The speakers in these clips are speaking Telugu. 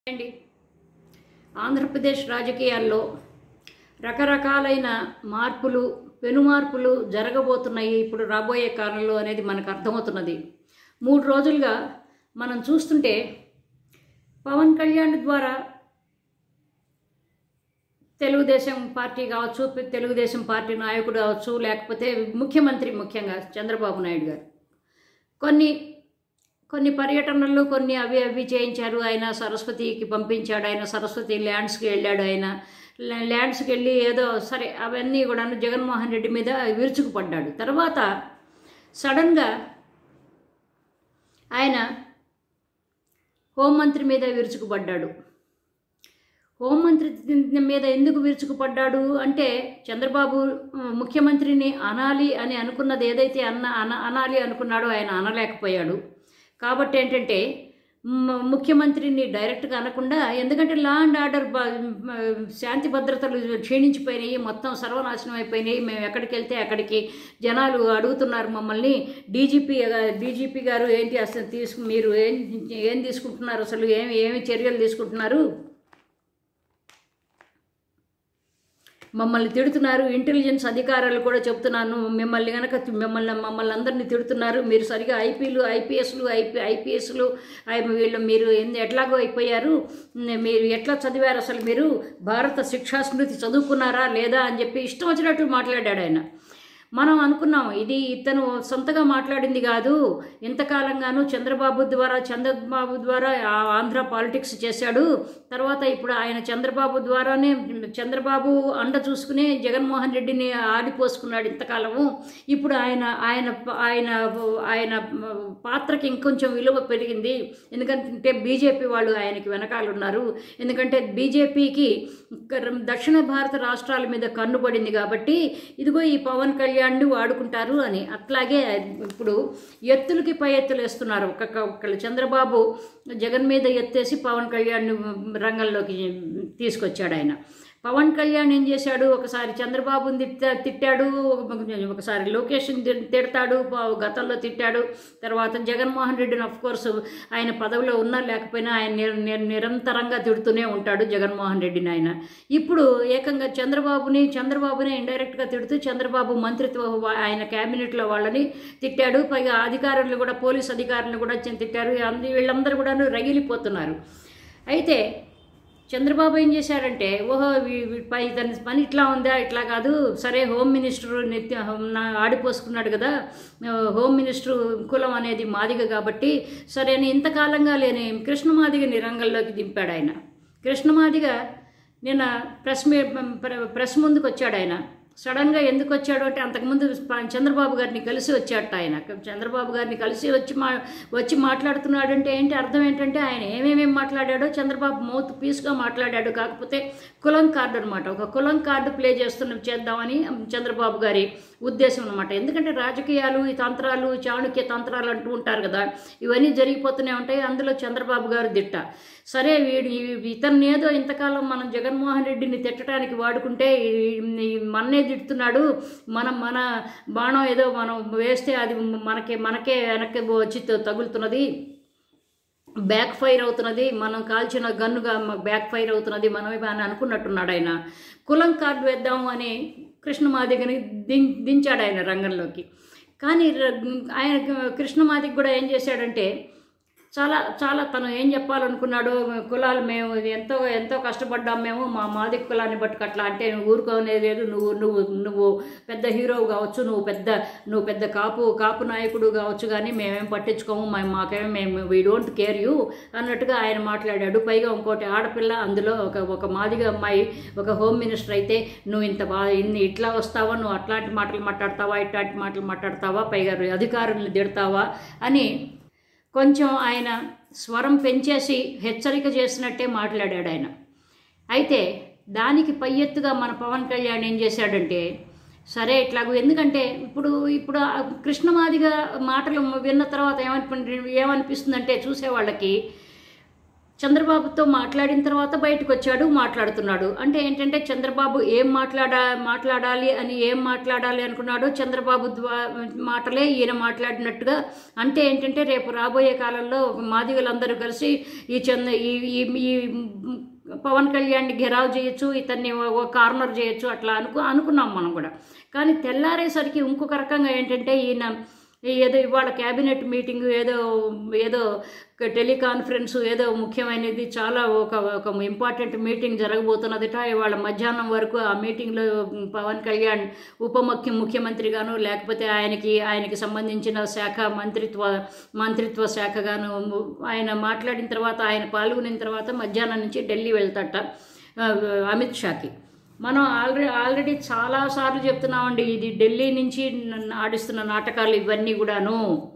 అండి ఆంధ్రప్రదేశ్ రాజకీయాల్లో రకరకాలైన మార్పులు పెను మార్పులు జరగబోతున్నాయి ఇప్పుడు రాబోయే కాలంలో అనేది మనకు అర్థమవుతున్నది మూడు రోజులుగా మనం చూస్తుంటే పవన్ కళ్యాణ్ ద్వారా తెలుగుదేశం పార్టీ కావచ్చు తెలుగుదేశం పార్టీ నాయకుడు కావచ్చు లేకపోతే ముఖ్యమంత్రి ముఖ్యంగా చంద్రబాబు నాయుడు గారు కొన్ని కొన్ని పర్యటనలు కొన్ని అవి అవి చేయించారు ఆయన సరస్వతికి పంపించాడు ఆయన సరస్వతి ల్యాండ్స్కి వెళ్ళాడు ఆయన ల్యా- ల్యాండ్స్కి వెళ్ళి ఏదో సరే అవన్నీ కూడా జగన్మోహన్ రెడ్డి మీద విరుచుకుపడ్డాడు తర్వాత సడన్గా ఆయన హోంమంత్రి మీద విరుచుకుపడ్డాడు హోంమంత్రి మీద ఎందుకు విరుచుకుపడ్డాడు అంటే చంద్రబాబు ఉమ్, ముఖ్యమంత్రిని అనాలి అని అనుకున్నది ఏదైతే అన్న అన అనాలి అనుకున్నాడో ఆయన అనలేకపోయాడు కాబట్టి ఏంటంటే మ- ముఖ్యమంత్రిని డైరెక్ట్గా అనకుండా ఎందుకంటే లా అండ్ ఆర్డర్ బ- మ- శాంతి భద్రతలు క్షీణించిపోయినాయి మొత్తం సర్వనాశనం అయిపోయినాయి మేము ఎక్కడికి వెళ్తే అక్కడికి జనాలు అడుగుతున్నారు మమ్మల్ని డీజీపీ డీజీపీ గారు ఏంటి అసలు తీసుకు మీరు ఏం ఏం తీసుకుంటున్నారు అసలు ఏమి ఏమి చర్యలు తీసుకుంటున్నారు మమ్మల్ని తిడుతున్నారు ఇంటెలిజెన్స్ అధికారులు కూడా చెప్తున్నాను మిమ్మల్ని కనుక మిమ్మల్ని మమ్మల్ని అందరినీ తిడుతున్నారు మీరు సరిగా ఐపీలు ఐపీఎస్లు ఐపీ ఐపీఎస్లు వీళ్ళు మీరు ఎందు- ఎట్లాగో అయిపోయారు మీరు ఎట్లా చదివారు అసలు మీరు భారత శిక్షా స్మృతి చదువుకున్నారా లేదా అని చెప్పి ఇష్టం వచ్చినట్టు మాట్లాడాడు ఆయన మనం అనుకున్నాం ఇది ఇతను సొంతగా మాట్లాడింది కాదు ఇంతకాలంగాను చంద్రబాబు ద్వారా చంద్రబాబు ద్వారా ఆ ఆంధ్ర పాలిటిక్స్ చేశాడు తర్వాత ఇప్పుడు ఆయన చంద్రబాబు ద్వారానే చంద్రబాబు అండ చూసుకునే జగన్మోహన్ రెడ్డిని ఆడిపోసుకున్నాడు ఇంతకాలము ఇప్పుడు ఆయన ఆయన ఆయన ఆయన పాత్రకి ఇంకొంచెం విలువ పెరిగింది ఎందుకంటే బీజేపీ వాళ్ళు ఆయనకి వెనకాల ఉన్నారు ఎందుకంటే బీజేపీకి దక్షిణ భారత రాష్ట్రాల మీద కన్నుపడింది కాబట్టి ఇదిగో ఈ పవన్ కళ్యాణ్ని వాడుకుంటారు అని అట్లాగే ఇప్పుడు ఎత్తులకి పై ఎత్తులు వేస్తున్నారు ఒక్కొక్క ఒక్కళ్ళు చంద్రబాబు జగన్ మీద ఎత్తేసి పవన్ కళ్యాణ్ రంగంలోకి తీసుకొచ్చాడు ఆయన పవన్ కళ్యాణ్ ఏం చేశాడు ఒకసారి చంద్రబాబుని తిట్టా తిట్టాడు ఒక- ఒకసారి లోకేష్ని తి- తిడతాడు ప- గతంలో తిట్టాడు తర్వాత జగన్మోహన్ రెడ్డిని అఫ్ కోర్స్ ఆయన పదవిలో ఉన్నా లేకపోయినా ఆయన నిర- నిర- నిరంతరంగా తిడుతూనే ఉంటాడు జగన్మోహన్ రెడ్డిని ఆయన ఇప్పుడు ఏకంగా చంద్రబాబుని చంద్రబాబుని ఇండైరెక్ట్గా తిడుతూ చంద్రబాబు మంత్రిత్వ వా- ఆయన క్యాబినెట్లో వాళ్ళని తిట్టాడు పైగా అధికారులు కూడా పోలీస్ అధికారులను కూడా చి- తిట్టారు అందు- వీళ్ళందరూ కూడా రగిలిపోతున్నారు అయితే చంద్రబాబు ఏం చేశారంటే ఓహో వీ- వీ- పై తన పని ఇట్లా ఉందా ఇట్లా కాదు సరే హోమ్ మినిస్టర్ నిత్య నా ఆడిపోసుకున్నాడు కదా ఆ, హోమ్ మినిస్టర్ కులం అనేది మాదిగ కాబట్టి సరే అని ఇంతకాలంగా లేని కృష్ణమాదిగని రంగంలోకి దింపాడు ఆయన కృష్ణమాదిగ నిన్న ప్రెస్ మీ ప్ర- ప్రెస్ ముందుకు వచ్చాడు ఆయన సడన్గా ఎందుకు వచ్చాడు అంటే అంతకుముందు ప- చంద్రబాబు గారిని కలిసి వచ్చాడట ఆయన చంద్రబాబు గారిని కలిసి వచ్చి మా వచ్చి మాట్లాడుతున్నాడు అంటే ఏంటి అర్థం ఏంటంటే ఆయన ఏమేమేం మాట్లాడాడో చంద్రబాబు మౌత్ పీస్గా మాట్లాడాడు కాకపోతే కులం కార్డు అనమాట ఒక కులం కార్డు ప్లే చేస్తున్న చేద్దామని చంద్రబాబు గారి ఉద్దేశం అనమాట ఎందుకంటే రాజకీయాలు ఈ తంత్రాలు చాణుక్య తంత్రాలు అంటూ ఉంటారు కదా ఇవన్నీ జరిగిపోతూనే ఉంటాయి అందులో చంద్రబాబు గారు దిట్ట సరే వీడు ఇతన్ని ఏదో ఇంతకాలం మనం జగన్మోహన్ రెడ్డిని తిట్టడానికి వాడుకుంటే ఈ- ఈ మన్నే తిడుతున్నాడు మనం మన బాణం ఏదో మనం వేస్తే అది మనకే మనకే వెనక్కి వచ్చి తగులుతున్నది బ్యాక్ ఫైర్ అవుతున్నది మనం కాల్చిన గన్నుగా బ్యాక్ ఫైర్ అవుతున్నది మనమే అని అనుకున్నట్టున్నాడు ఆయన కులం కార్డు వేద్దాం అని కృష్ణమాదిగని దిం దించాడు ఆయన రంగంలోకి కానీ ర- ఆయన కృష్ణమాదిగ కూడా ఏం చేశాడంటే చాలా చాలా తను ఏం చెప్పాలనుకున్నాడు కులాలు మేము ఎంతో ఎంతో కష్టపడ్డాం మేము మా మాది కులాన్ని బట్టి అట్లా అంటే నువ్వు ఊరుకోనేది లేదు నువ్వు నువ్వు నువ్వు పెద్ద హీరో కావచ్చు నువ్వు పెద్ద నువ్వు పెద్ద కాపు కాపు నాయకుడు కావచ్చు కానీ మేమేం పట్టించుకోము మా మాకేం మేము వీ డోంట్ కేర్ యూ అన్నట్టుగా ఆయన మాట్లాడాడు పైగా ఇంకోటి ఆడపిల్ల అందులో ఒక ఒక మాదిగా అమ్మాయి ఒక హోమ్ మినిస్టర్ అయితే నువ్వు ఇంత బాగా ఇన్ని ఇట్లా వస్తావా నువ్వు అట్లాంటి మాటలు మాట్లాడతావా ఇట్లాంటి మాటలు మాట్లాడతావా పైగా అధికారులను తిడతావా అని కొంచెం ఆయన స్వరం పెంచేసి హెచ్చరిక చేసినట్టే మాట్లాడాడు ఆయన అయితే దానికి పై ఎత్తుగా మన పవన్ కళ్యాణ్ ఏం చేశాడంటే సరే ఇట్లాగూ ఎందుకంటే ఇప్పుడు ఇప్పుడు ఆ కృష్ణమాదిగా మాటలు విన్న తర్వాత ఏమనిపి ఏమనిపిస్తుందంటే చూసేవాళ్ళకి చంద్రబాబుతో మాట్లాడిన తర్వాత బయటకు వచ్చాడు మాట్లాడుతున్నాడు అంటే ఏంటంటే చంద్రబాబు ఏం మాట్లాడా మాట్లాడాలి అని ఏం మాట్లాడాలి అనుకున్నాడో చంద్రబాబు ద్వా మాటలే ఈయన మాట్లాడినట్టుగా అంటే ఏంటంటే రేపు రాబోయే కాలంలో మాదిగలందరూ కలిసి ఈ చంద్ర ఈ ఈ ఈ పవన్ కళ్యాణ్ని ఘెరావ్ చేయొచ్చు ఇతన్ని ఓ కార్నర్ చేయొచ్చు అట్లా అనుకు అనుకున్నాం మనం కూడా కానీ తెల్లారేసరికి ఇంకొక రకంగా ఏంటంటే ఈయన ఏదో ఇవాళ క్యాబినెట్ మీటింగ్ ఏదో ఏదో టెలికాన్ఫరెన్స్ ఏదో ముఖ్యమైనది చాలా ఒక ఒక ఇంపార్టెంట్ మీటింగ్ జరగబోతున్నదిట ఇవాళ మధ్యాహ్నం వరకు ఆ మీటింగ్లో పవన్ కళ్యాణ్ ఉప ముఖ్య ముఖ్యమంత్రిగాను లేకపోతే ఆయనకి ఆయనకి సంబంధించిన శాఖ మంత్రిత్వ మంత్రిత్వ శాఖగాను ఆయన మాట్లాడిన తర్వాత ఆయన పాల్గొనిన తర్వాత మధ్యాహ్నం నుంచి ఢిల్లీ వెళ్తాట ఆ, అమిత్ షాకి మనం ఆల్రెడీ ఆల్రెడీ చాలాసార్లు చెప్తున్నామండి ఇది ఢిల్లీ నుంచి నన్ను ఆడిస్తున్న నాటకాలు ఇవన్నీ కూడాను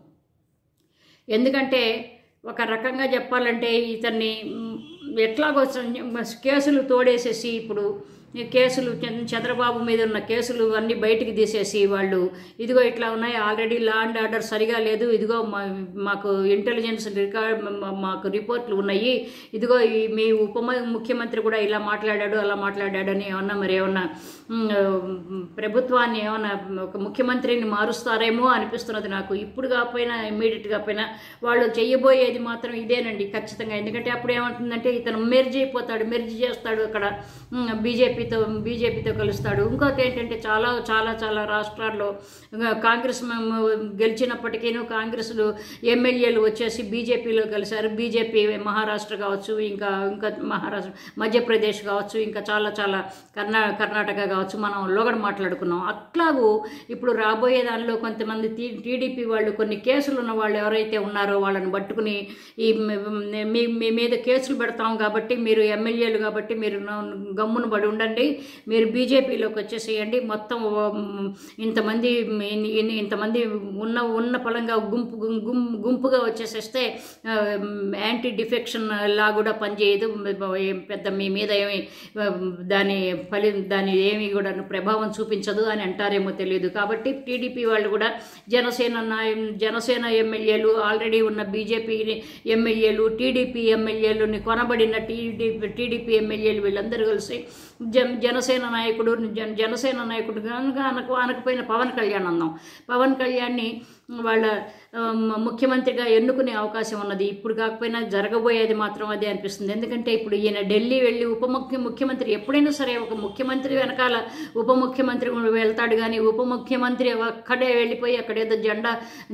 ఎందుకంటే ఒక రకంగా చెప్పాలంటే ఇతన్ని మ్, ఎట్లాగో స- కేసులు తోడేసేసి ఇప్పుడు ఈ కేసులు చంద్ర- చంద్రబాబు మీద ఉన్న కేసులు అన్నీ బయటికి తీసేసి వాళ్ళు ఇదిగో ఇట్లా ఉన్నాయి ఆల్రెడీ లా అండ్ ఆర్డర్ సరిగా లేదు ఇదిగో మా మాకు ఇంటెలిజెన్స్ రికార్డ్ మా- మాకు రిపోర్ట్లు ఉన్నాయి ఇదిగో ఈ మీ ఉప ముఖ్యమంత్రి కూడా ఇలా మాట్లాడాడు అలా మాట్లాడాడు అని ఏమన్నా మరి ఏమన్నా మ్, ప్రభుత్వాన్ని ఏమన్నా ఒక ముఖ్యమంత్రిని మారుస్తారేమో అనిపిస్తున్నది నాకు ఇప్పుడు కాకపోయినా ఇమ్మీడియట్ కాకపోయినా వాళ్ళు చెయ్యబోయేది మాత్రం ఇదేనండి ఖచ్చితంగా ఎందుకంటే అప్పుడు ఏమంటుందంటే ఇతను మెర్జ్ అయిపోతాడు మెర్జ్ చేస్తాడు అక్కడ బీజేపీతో బీజేపీతో కలుస్తాడు ఇంకోటి ఏంటంటే చాలా చాలా చాలా రాష్ట్రాల్లో ఇంకా కాంగ్రెస్ మేము గెలిచినప్పటికీను కాంగ్రెస్లు ఎమ్మెల్యేలు వచ్చేసి బీజేపీలో కలిశారు బీజేపీ మహారాష్ట్ర కావచ్చు ఇంకా ఇంకా మహారాష్ట్ర మధ్యప్రదేశ్ కావచ్చు ఇంకా చాలా చాలా కర్ణా కర్ణాటక కావచ్చు మనం లోగడ మాట్లాడుకున్నాం అట్లాగూ ఇప్పుడు రాబోయే దానిలో కొంతమంది టీ- టీడీపీ వాళ్ళు కొన్ని కేసులు ఉన్న వాళ్ళు ఎవరైతే ఉన్నారో వాళ్ళని పట్టుకుని ఈ మ్- మీ మీ మీద కేసులు పెడతాం కాబట్టి మీరు ఎమ్మెల్యేలు కాబట్టి మీరు నా- గమ్మున పడి ఉండండి మీరు బీజేపీలోకి వచ్చేసేయండి మొత్తం ఉమ్, ఇంతమంది ఇన్ని- ఇన్ని- ఇంతమంది ఉన్న ఉన్న పలంగా గుంపు గుం- గుం- గుంపుగా వచ్చేసేస్తే ఆ, యాంటీ డిఫెక్షన్ లా కూడా పనిచేయదు ఏం పెద్ద మీ మీద ఏమి ఆ, దాని ఫలి దాని ఏమి కూడా ప్రభావం చూపించదు అని అంటారేమో తెలియదు కాబట్టి టీడీపీ వాళ్ళు కూడా జనసేన నాయ జనసేన ఎమ్మెల్యేలు ఆల్రెడీ ఉన్న బీజేపీ ఎమ్మెల్యేలు టీడీపీ ఎమ్మెల్యేలుని కొనబడిన టీడీపీ టీడీపీ ఎమ్మెల్యేలు వీళ్ళందరూ కలిసి జన జనసేన నాయకుడు జన జనసేన నాయకుడు కనుక అనకు అనకపోయిన పవన్ కళ్యాణ్ అందాం పవన్ కళ్యాణ్ని వాళ్ళ ఆ, ముఖ్యమంత్రిగా ఎన్నుకునే అవకాశం ఉన్నది ఇప్పుడు కాకపోయినా జరగబోయేది మాత్రం అదే అనిపిస్తుంది ఎందుకంటే ఇప్పుడు ఈయన ఢిల్లీ వెళ్ళి ఉప ముఖ్య ముఖ్యమంత్రి ఎప్పుడైనా సరే ఒక ముఖ్యమంత్రి వెనకాల ఉప ముఖ్యమంత్రి వెళ్తాడు కానీ ఉప ముఖ్యమంత్రి అక్కడే వెళ్ళిపోయి అక్కడేదో జెండా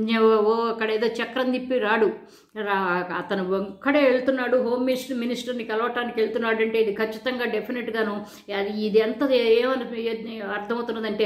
ఓ అక్కడేదో చక్రం తిప్పి రాడు రా అతను ఒక్కడే వెళ్తున్నాడు హోమ్ మినిస్టర్ మినిస్టర్ని కలవటానికి వెళ్తున్నాడు అంటే ఇది ఖచ్చితంగా డెఫినెట్గాను అది ఇది ఎంత ఏమని అర్థమవుతున్నదంటే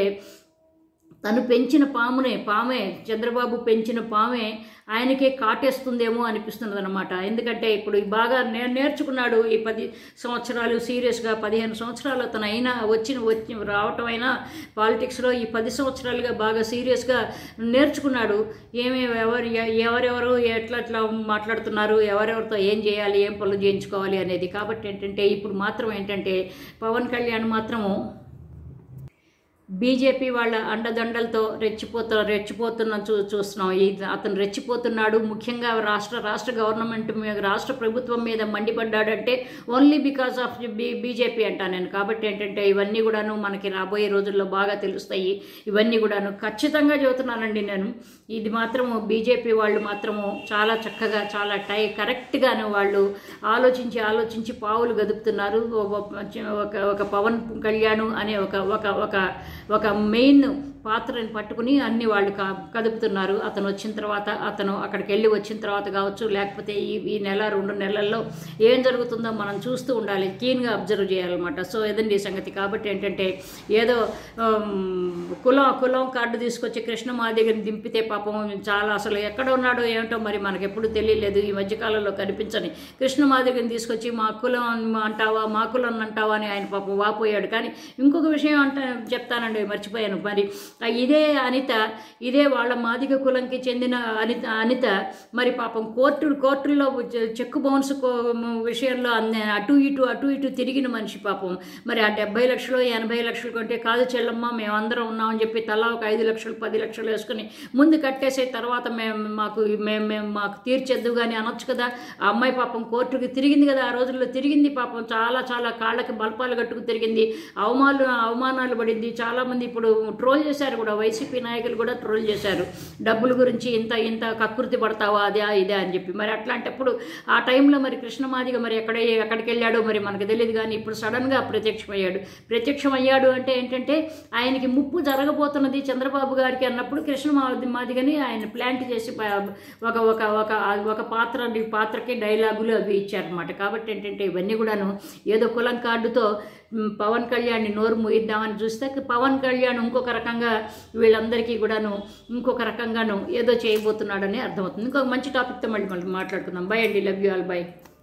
తను పెంచిన పామునే పామే చంద్రబాబు పెంచిన పామే ఆయనకే కాటేస్తుందేమో అనిపిస్తున్నది అనమాట ఎందుకంటే ఇప్పుడు ఈ బాగా నే నేర్చుకున్నాడు ఈ పది సంవత్సరాలు సీరియస్గా పదిహేను సంవత్సరాలు అతను అయినా వచ్చిన వచ్చి రావటం అయినా పాలిటిక్స్లో ఈ పది సంవత్సరాలుగా బాగా సీరియస్గా నేర్చుకున్నాడు ఏమి ఎవరు ఎ- ఎవరెవరు ఎట్లా ఎట్లా మాట్లాడుతున్నారు ఎవరెవరితో ఏం చేయాలి ఏం పనులు చేయించుకోవాలి అనేది కాబట్టి ఏంటంటే ఇప్పుడు మాత్రం ఏంటంటే పవన్ కళ్యాణ్ మాత్రము బీజేపీ వాళ్ళ అండదండలతో రెచ్చిపోతూ రెచ్చిపోతున్న చూ చూస్తున్నాం ఈ అతను రెచ్చిపోతున్నాడు ముఖ్యంగా రాష్ట్ర రాష్ట్ర గవర్నమెంట్ మీద రాష్ట్ర ప్రభుత్వం మీద మండిపడ్డాడంటే only because of B BJP అంటా నేను కాబట్టి ఏంటంటే ఇవన్నీ కూడాను మనకి రాబోయే రోజుల్లో బాగా తెలుస్తాయి ఇవన్నీ కూడాను ఖచ్చితంగా చెబుతున్నానండి నేను ఇది మాత్రము బీజేపీ వాళ్ళు మాత్రము చాలా చక్కగా చాలా టై కరెక్ట్గాను వాళ్ళు ఆలోచించి ఆలోచించి పావులు గదుపుతున్నారు ఒక ఒక పవన్ కళ్యాణ్ అనే ఒక ఒక ఒక ఒక మెయిన్ పాత్రని పట్టుకుని అన్ని వాళ్ళు క కదుపుతున్నారు అతను వచ్చిన తర్వాత అతను అక్కడికి వెళ్ళి వచ్చిన తర్వాత కావచ్చు లేకపోతే ఈ ఈ నెల రెండు నెలల్లో ఏం జరుగుతుందో మనం చూస్తూ ఉండాలి క్లీన్గా అబ్జర్వ్ చేయాలన్నమాట సో ఇదండి ఈ సంగతి కాబట్టి ఏంటంటే ఏదో ఆమ్, కులం కులం కార్డు తీసుకొచ్చి కృష్ణమా దగ్గర దింపితే పాపం చాలా అసలు ఎక్కడ ఉన్నాడో ఏమిటో మరి మనకు ఎప్పుడు తెలియలేదు ఈ మధ్యకాలంలో కనిపించని కృష్ణమా దగ్గర తీసుకొచ్చి మా కులం అంటావా మా కులం అంటావా అని ఆయన పాపం వాపోయాడు కానీ ఇంకొక విషయం అంట చెప్తానండి మర్చిపోయాను మరి ఆ ఇదే అనిత ఇదే వాళ్ళ మాదిగ కులంకి చెందిన అనిత అనిత మరి పాపం కోర్టు కోర్టుల్లో చె- చెక్ బౌన్స్ కో- విషయంలో అన్ని అటు ఇటు అటు ఇటు తిరిగిన మనిషి పాపం మరి ఆ డెబ్బై లక్షలు ఎనభై లక్షలు కొంటే కాదు చెల్లమ్మ మేమందరం ఉన్నామని చెప్పి తలా ఒక ఐదు లక్షలు పది లక్షలు వేసుకుని ముందు కట్టేసే తర్వాత మేము మాకు మేము మేము మాకు తీర్చేద్దు కానీ అనొచ్చు కదా ఆ అమ్మాయి పాపం కోర్టుకి తిరిగింది కదా ఆ రోజుల్లో తిరిగింది పాపం చాలా చాలా కాళ్ళకి బల్పాలు కట్టుకు తిరిగింది అవమానాలు అవమానాలు పడింది చాలామంది ఇప్పుడు ట్రోల్ చేశారు కూడా వైసీపీ నాయకులు కూడా ట్రోల్ చేశారు డబ్బుల గురించి ఇంత ఇంత కకృతి పడతావా అదే ఇదే అని చెప్పి మరి అట్లాంటప్పుడు ఆ టైంలో మరి కృష్ణమాదిగ మరి ఎక్కడ ఎక్కడికి వెళ్ళాడో మరి మనకు తెలియదు కానీ ఇప్పుడు సడన్గా ప్రత్యక్షమయ్యాడు ప్రత్యక్షమయ్యాడు అంటే ఏంటంటే ఆయనకి ముప్పు జరగబోతున్నది చంద్రబాబు గారికి అన్నప్పుడు కృష్ణ మాదిగని ఆయన ప్లాంట్ చేసి ప- ఒక ఒక ఒక ఒక పాత్ర పాత్రకి డైలాగులు అవి ఇచ్చారనమాట కాబట్టి ఏంటంటే ఇవన్నీ కూడాను ఏదో కులం కార్డుతో మ్, పవన్ కళ్యాణ్ని నోరు ముయిద్దామని చూస్తే పవన్ కళ్యాణ్ ఇంకొక రకంగా వీళ్ళందరికీ కూడాను ఇంకొక రకంగాను ఏదో చేయబోతున్నాడని అర్థమవుతుంది ఇంకొక మంచి టాపిక్తో మళ్ళీ మళ్ళీ మాట్లాడుకుందాం బై అండి లవ్ యూ ఆల్ బై